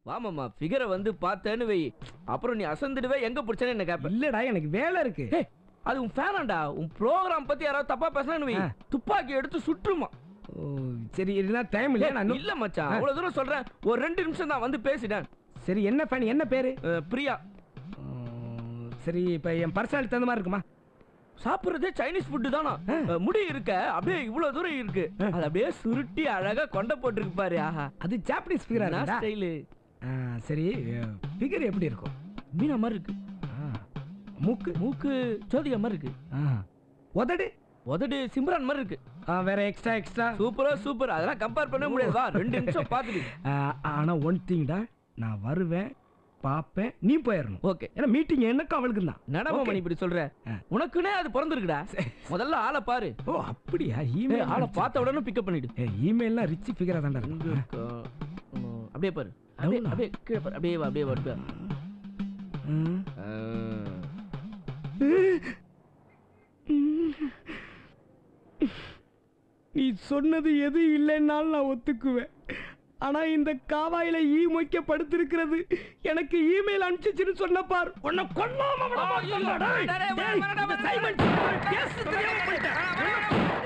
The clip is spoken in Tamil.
வாமாமா ஃபிகரை வந்து பார்த்தேன்னு வை அப்புறம் நீ அசந்துடுவே எங்க பிடிச்சேன்னு என்ன கேப்ப இல்லடா எனக்கு வேலை இருக்கு ஏய், அது உன் ஃபேனாண்டா உன் ப்ரோக்ராம் பத்தி யாராவது தப்பா பேசினான்னு வை ஆ. துப்பாக்கி எடுத்து சுற்றுமா ஓ, சரி இருந்தா டைம் இல்லையா நான் இன்னும்- இல்ல மச்சான் அவ்வளவு தூரம் சொல்றேன் ஒரு ரெண்டு நிமிஷம் தான் வந்து பேசிட்டேன் சரி என்ன ஃபேன் என்ன பேரு அஹ், பிரியா ம், சரி இப்ப என் பர்சனாலிட்டி தகுந்த மாதிரி இருக்குமா சாப்பிடுறதே சைனீஸ் ஃபுட்டு தானா அஹ், முடி இருக்க அப்படியே இவ்வளவு தூரம் இருக்கு அது அப்படியே சுருட்டி அழகா கொண்டை போட்டுருக்கு பாரு ஆஹா அது ஜாப்பனீஸ் ஃபிகரா என்ன இருக்கா ஸ்டைலு சரி ஃபிகர் எப்படி இருக்கும் மீனா மாதிரி இருக்கு ஆ, மூக்கு மூக்கு ஜோதிகா மாதிரி இருக்கு ஆ. உதடு உதடு சிம்ரான் மாதிரி இருக்கு ஆ, வேற எக்ஸ்ட்ரா எக்ஸ்ட்ரா சூப்பரா சூப்பர் அதெல்லாம் கம்பேர் பண்ண முடியாது வா ரெண்டு நிமிஷம் பாத்துட்டு ஆனா ஒன் திங்டா நான் வருவேன் பார்ப்பேன் நீ போயிடணும் ஓகே ஏன்னா மீட்டிங் எனக்கு அவளுக்கு தான் நடமா மணி இப்படி சொல்ற ஆ. உனக்குனே அது பிறந்திருக்குடா முதல்ல ஆளை பாரு ஓ அப்படியா ஏய், இமெயில் ஆளை பார்த்த உடனே பிக்கப் பண்ணிடு இமெயில்லாம் ரிச் ஃபிகரா தான்டா இங்க இருக்கும் இருக்கா? ம், அப்படியே பாரு அப்படியே Down-ஆ? அப்படியே கீழே பாரு அப்படியே வா அப்படியே வா அப்படியே வா. ம். ஆ. நீ சொன்னது எது இல்லைன்னாலும் நான் ஒத்துக்குவேன் ஆனா இந்த காவாயில ஈ மொய்க்க படுத்திருக்கிறது எனக்கு இமெயில் அனுப்பிச்சுன்னு சொன்ன பார் உன்னை கொல்லாம விட மாட்டேன்டா, டேய். டேய், டேய், டேய், வேணாம், இந்த வேணாம், சைமன் வேணாம். பேச தெரியாம போயிட்டேன். வேணாம், வேணாம்.